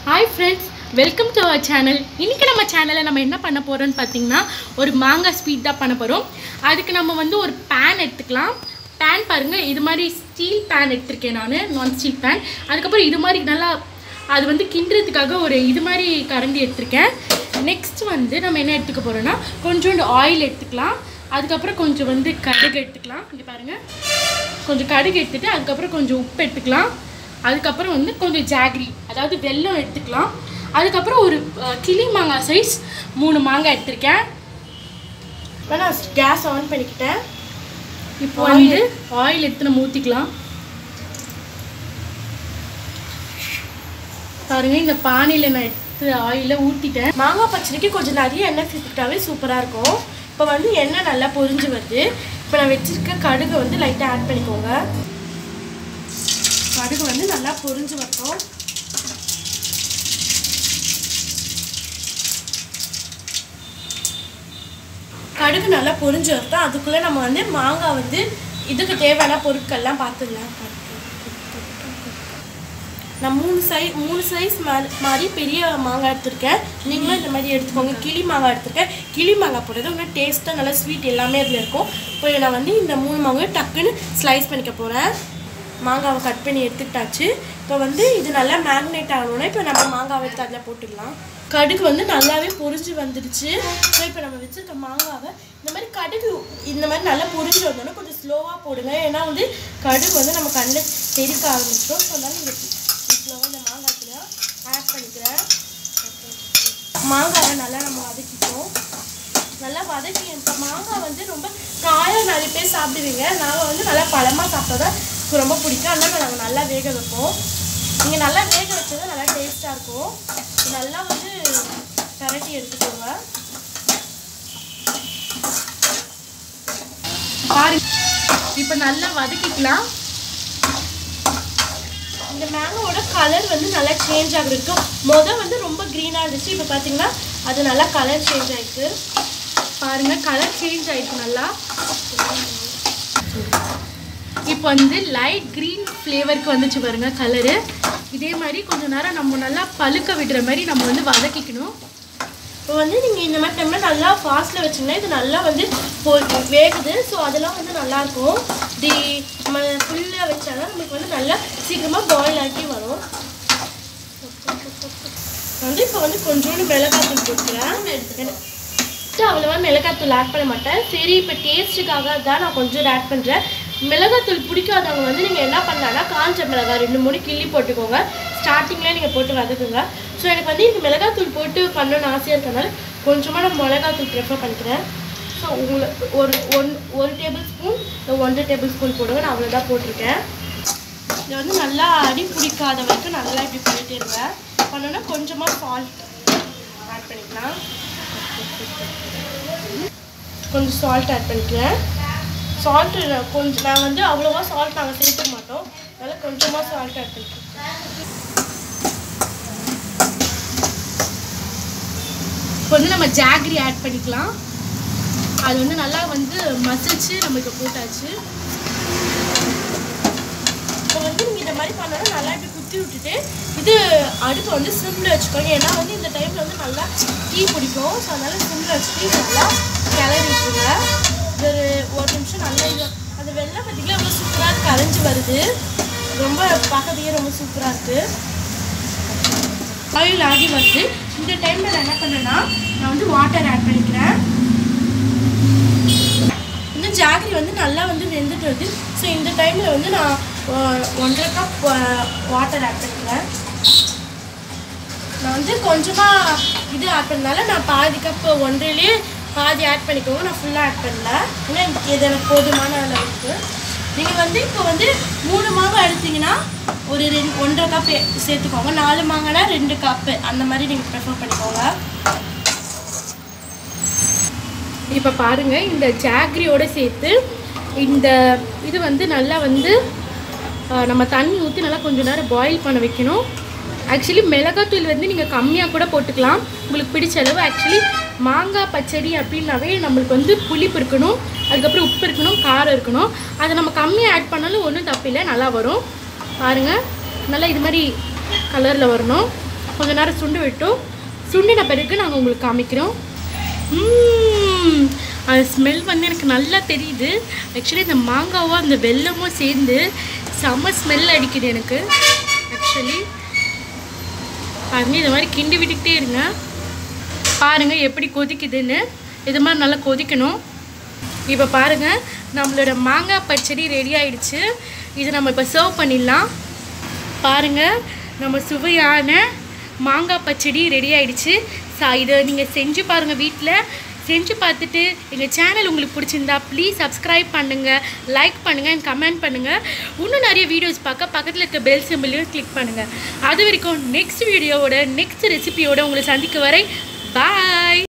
Hi friends welcome to our channel இன்றைக்கி நம்ம சேனலில் நம்ம என்ன பண்ண போகிறோம்னு பார்த்தீங்கன்னா ஒரு மாங்காய் ஸ்வீட் தான் பண்ண போகிறோம் அதுக்கு நம்ம வந்து ஒரு பேன் எடுத்துக்கலாம் பேன் பாருங்கள் இது மாதிரி ஸ்டீல் பேன் எடுத்திருக்கேன் நான் நான் ஸ்டீல் பேன் அதுக்கப்புறம் இது மாதிரி நல்லா அது வந்து கிண்டுறதுக்காக ஒரு இது மாதிரி கரண்டி எடுத்திருக்கேன் நெக்ஸ்ட் வந்து நம்ம என்ன எடுத்துக்க போகிறோன்னா கொஞ்சோண்டு ஆயில் எடுத்துக்கலாம் அதுக்கப்புறம் கொஞ்சம் வந்து கடுகு எடுத்துக்கலாம் இங்கே பாருங்கள் கொஞ்சம் கடுகு எடுத்துட்டு அதுக்கப்புறம் கொஞ்சம் உப்பு எடுத்துக்கலாம் அதுக்கப்புறம் வந்து கொஞ்சம் ஜாகரி அதாவது வெல்லம் எடுத்துக்கலாம் அதுக்கப்புறம் ஒரு அஹ், கிளி மாங்காய் சைஸ் மூணு மாங்காய் எடுத்திருக்கேன் இப்போ நான் கேஸ் ஆன் பண்ணிக்கிட்டேன் இப்போ வந்து ஆயில் எடுத்து நம்ம ஊற்றிக்கலாம் பாருங்க இந்த பானையில் நான் எடுத்து ஆயில ஊற்றிட்டேன் மாங்காய் பச்சடிக்கு கொஞ்சம் நிறைய எண்ணெய் சேர்த்துக்கிட்டாவே சூப்பராக இருக்கும் இப்போ வந்து எண்ணெய் நல்லா பொரிஞ்சு வருது இப்போ நான் வச்சிருக்க கடுகு வந்து லைட்டாக ஆட் பண்ணிக்கோங்க கடுகு வந்து நல்லா பொரிஞ்சு வரட்டும் கடுகு நல்லா பொரிஞ்சு வரட்டும் அதுக்குள்ளே நம்ம வந்து மாங்காய் வந்து இதுக்கு தேவையான பொருட்கள்லாம் பார்த்துடலாம் நான் மூணு சை மூணு சைஸ் மாதிரி பெரிய மாங்காய் எடுத்திருக்கேன் நீங்களும் இந்த மாதிரி எடுத்துக்கோங்க கிளி மாங்காய் எடுத்திருக்கேன் கிளி மாங்காய் போடுறது இன்னும் டேஸ்ட்டாக நல்லா ஸ்வீட் எல்லாமே அதில் இருக்கும் இப்போ நான் வந்து இந்த மூணு மாங்காய் டக்குன்னு ஸ்லைஸ் பண்ணிக்க போகிறேன் மாங்காவை கட் பண்ணி எடுத்துக்கிட்டாச்சு இப்போ வந்து இது நல்லா மேரினேட் ஆகணும்னா இப்போ நம்ம மாங்காவை எடுத்து அதில் போட்டுடலாம் கடுகு வந்து நல்லாவே பொரிஞ்சு வந்துடுச்சு ஸோ இப்போ நம்ம வச்சுருக்க மாங்காவை இந்த மாதிரி கடுகு இந்த மாதிரி நல்லா பொரிஞ்சு வந்தோன்னா கொஞ்சம் ஸ்லோவாக போடுங்க ஏன்னா வந்து கடுகு வந்து நம்ம கண்ணில் தெறிக்க ஆரம்பிச்சிடும் ஸோ அதனால நீங்கள் ஸ்லோவாக இந்த மாங்காய்க்குள்ள ஆட் பண்ணிக்கிறேன் மாங்காவை நல்லா நம்ம வதக்கிப்போம் நல்லா வதக்கி இப்போ மாங்காய் வந்து ரொம்ப காயாக நிறைய பேர் சாப்பிடுவீங்க நாங்கள் வந்து நல்லா பழமாக சாப்பிட்டா தான் எனக்கு ரொம்ப பிடிக்கும் அதனால நாங்கள் நல்லா வேக வைப்போம் நீங்கள் நல்லா வேக வச்சது நல்லா டேஸ்ட்டாக இருக்கும் இது நல்லா வந்து கரட்டி எடுத்துக்கோங்க பாருங்க இப்போ நல்லா வதக்கிக்கலாம் இந்த மேங்கோட கலர் வந்து நல்லா சேஞ்ச் ஆகிருக்கு மொதல் வந்து ரொம்ப க்ரீனாக இருந்துச்சு இப்போ பார்த்தீங்கன்னா அது நல்லா கலர் சேஞ்ச் ஆயிருக்கு பாருங்க கலர் சேஞ்ச் ஆயிருக்கு நல்லா இப்போ வந்து லைட் க்ரீன் ஃப்ளேவருக்கு வந்துச்சு பாருங்க கலரு இதே மாதிரி கொஞ்ச நேரம் நம்ம நல்லா பழுக்க விடுற மாதிரி நம்ம வந்து வதக்கிக்கணும் இப்போ வந்து நீங்கள் இந்த மாதிரி டைமில் நல்லா ஃபாஸ்ட்டில் வச்சிங்கன்னா இது நல்லா வந்து பொ- வேகுது ஸோ அதெல்லாம் வந்து நல்லாயிருக்கும் இப்படி நம்ம ஃபுல்லாக வச்சாதான் நமக்கு வந்து நல்லா சீக்கிரமாக பாயில் ஆக்கி வரும் வந்து இப்போ வந்து கொஞ்சோண்டு மிளகாத்தூள் போட்டுக்கிறேன் எனக்கு அவ்வளோவா மிளகாத்தூள் ஆட் பண்ண மாட்டேன் சரி இப்போ டேஸ்ட்டுக்காக தான் நான் கொஞ்சம் ஆட் பண்ணுறேன் மிளகாத்தூள் பிடிக்காதவங்க வந்து நீங்கள் என்ன பண்ணலாம்னா காஞ்ச மிளகாய் ரெண்டு மூணு கிள்ளி போட்டுக்கோங்க ஸ்டார்டிங்கில் நீங்கள் போட்டு வதக்குங்க ஸோ எனக்கு வந்து இந்த மிளகாத்தூள் போட்டு பண்ணணும்னு ஆசையாக இருக்கறனால கொஞ்சமாக நான் மிளகாத்தூள் ப்ரிஃபர் பண்ணிக்கிறேன் ஸோ உங்களுக்கு ஒரு ஒன் ஒரு டேபிள் ஸ்பூன் இல்லை ஒன்றரை டேபிள் ஸ்பூன் போடுங்க நான் அவ்வளோதான் போட்டிருக்கேன் இதை வந்து நல்லா அடி பிடிக்காத வரைக்கும் நல்லா இப்படி பண்ணிட்டே இருங்க பண்ணோன்னா கொஞ்சமாக சால்ட் ஆட் பண்ணிக்கலாம் கொஞ்சம் சால்ட் ஆட் பண்ணிக்கிறேன் சால்ட்டு கொஞ்சம் நான் வந்து அவ்வளோவா சால்ட் நாங்கள் சேர்த்துக்க மாட்டோம் அதனால் கொஞ்சமாக சால்ட் ஆட் பண்ணிக்கிறேன் இப்போ வந்து நம்ம ஜாகரி ஆட் பண்ணிக்கலாம் அது வந்து நல்லா வந்து மசிச்சு நமக்கு போட்டாச்சு இப்போ வந்து நீங்கள் இந்த மாதிரி பண்ணோன்னா நல்லா இப்படி குத்தி விட்டுட்டு இது அடுப்பை வந்து சிம்மில் வச்சுக்கோங்க ஏன்னா வந்து இந்த டைமில் வந்து நல்லா டீ பிடிக்கும் ஸோ அதனால் சிம்மில் வச்சுட்டு இது நல்லா கிளறி விட்டுருங்க இது ஒரு ஒரு நிமிஷம் நல்லா இது அந்த வெள்ளம் பார்த்திங்கன்னா ரொம்ப சூப்பராக கரைஞ்சி வருது ரொம்ப பார்க்கறதுக்கே ரொம்ப சூப்பராக இருக்குது ஆயில் ஆகி வருது இந்த டைமில் நான் என்ன பண்ணேன்னா நான் வந்து வாட்டர் ஆட் பண்ணிக்கிறேன் இன்னும் ஜாகரி வந்து நல்லா வந்து வெந்துட்டு வருது ஸோ இந்த டைமில் வந்து நான் அஹ், ஒன்றரை கப் வாட்டர் ஆட் பண்ணிக்கிறேன் நான் வந்து கொஞ்சமாக இது ஆட் பண்ணனால நான் பாதி கப் ஒன்றையிலே பாதி ஆட் பண்ணிக்கோங்க நான் ஃபுல்லாக ஆட் பண்ணல ஏன்னா எனக்கு இது எனக்கு போதுமான அளவுக்கு நீங்கள் வந்து இப்போ வந்து மூணு மாங்காய் எடுத்தீங்கன்னா ஒரு ரெண்டு ஒன்றரை கப் சேர்த்துக்கோங்க நாலு மாங்காய்னா ரெண்டு கப்பு அந்த மாதிரி நீங்கள் ப்ரிஃபர் பண்ணிக்கோங்க இப்போ பாருங்க இந்த ஜாகரியோட சேர்த்து இந்த இது வந்து நல்லா வந்து ஆஹ், நம்ம தண்ணி ஊற்றி நல்லா கொஞ்ச நேரம் பாயில் பண்ண வைக்கணும் ஆக்சுவலி மிளகாத்தூள் வந்து நீங்கள் கம்மியாக கூட போட்டுக்கலாம் உங்களுக்கு பிடிச்ச அளவு ஆக்சுவலி மாங்காய் பச்சடி அப்படின்னாவே நம்மளுக்கு வந்து புளிப்பு இருக்கணும் அதுக்கப்புறம் உப்பு இருக்கணும் காரம் இருக்கணும் அதை நம்ம கம்மியாக ஆட் பண்ணாலும் ஒன்றும் தப்பில்லை நல்லா வரும் பாருங்கள் நல்லா இது மாதிரி கலரில் வரணும் கொஞ்ச நேரம் சுண்டு விட்டோம் சுண்டின பிறகு நாங்கள் உங்களுக்கு காமிக்கிறோம் ம்ம். அது ஸ்மெல் வந்து எனக்கு நல்லா தெரியுது ஆக்சுவலி இந்த மாங்காவும் அந்த வெல்லமும் சேர்ந்து செம்ம ஸ்மெல் அடிக்குது எனக்கு ஆக்சுவலி பாருங்க இது மாதிரி கிண்டி விட்டுக்கிட்டே இருங்க பாருங்க எப்படி கொதிக்குதுன்னு இது மாதிரி நல்லா கொதிக்கணும் இப்போ பாருங்க நம்மளோட மாங்காய் பச்சடி ரெடி ஆயிடுச்சு இது நம்ம இப்போ சர்வ் பண்ணிடலாம் பாருங்க நம்ம சுவையான மாங்காய் பச்சடி ரெடி ஆயிடுச்சு சா இதை நீங்கள் செஞ்சு பாருங்கள் வீட்டில் செஞ்சு பார்த்துட்டு எங்கள் சேனல் உங்களுக்கு பிடிச்சிருந்தா ப்ளீஸ் சப்ஸ்கிரைப் பண்ணுங்கள் லைக் பண்ணுங்கள் அண்ட் கமெண்ட் பண்ணுங்கள் இன்னும் நிறைய வீடியோஸ் பார்க்க பக்கத்தில் இருக்க பெல் சிம்பிளையும் கிளிக் பண்ணுங்கள் அது வரைக்கும் நெக்ஸ்ட் வீடியோவோட நெக்ஸ்ட் ரெசிபியோட உங்களை சந்திக்க வரை பாய்